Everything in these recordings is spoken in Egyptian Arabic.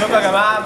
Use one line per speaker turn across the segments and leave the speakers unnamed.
شكرا يا جماعه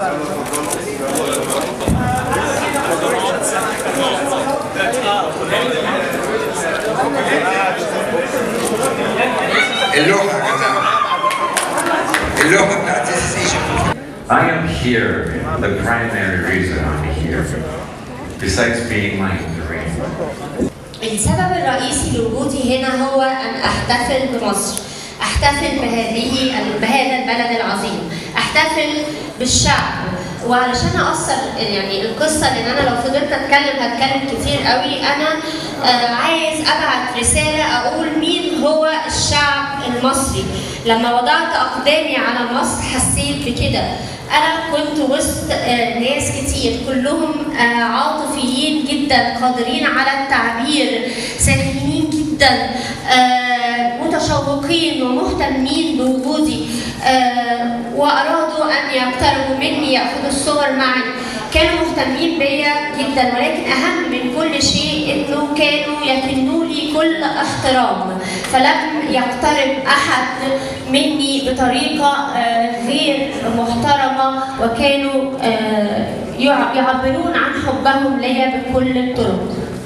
اللوحه يا جماعه اللوحه بتاعت association
I am here, the primary reason I'm here, besides being my dream.
السبب الرئيسي لوجودي هنا هو أن أحتفل بمصر أحتفل بهذه بهذا البلد العظيم أحتفل بالشعب وعلشان أقصر يعني القصة لأن أنا لو فضلت أتكلم هتكلم كتير قوي أنا آه، عايز أبعت رسالة أقول مين هو الشعب المصري لما وضعت أقدامي على مصر حسيت بكده أنا كنت وسط آه، ناس كتير كلهم آه، عاطفيين جدا قادرين على التعبير ساخنين جدا آه، متشوقين ومهتمين بوجودي آه، وأرادوا أن يقتربوا مني يأخذوا الصور معي كانوا مهتمين بيا جدا ولكن أهم من كل شيء إنه كانوا يكنوا لي كل احترام فلم يقترب أحد مني بطريقة آه، غير محترمة وكانوا آه، يع- يعبرون عن حبهم ليا بكل الطرق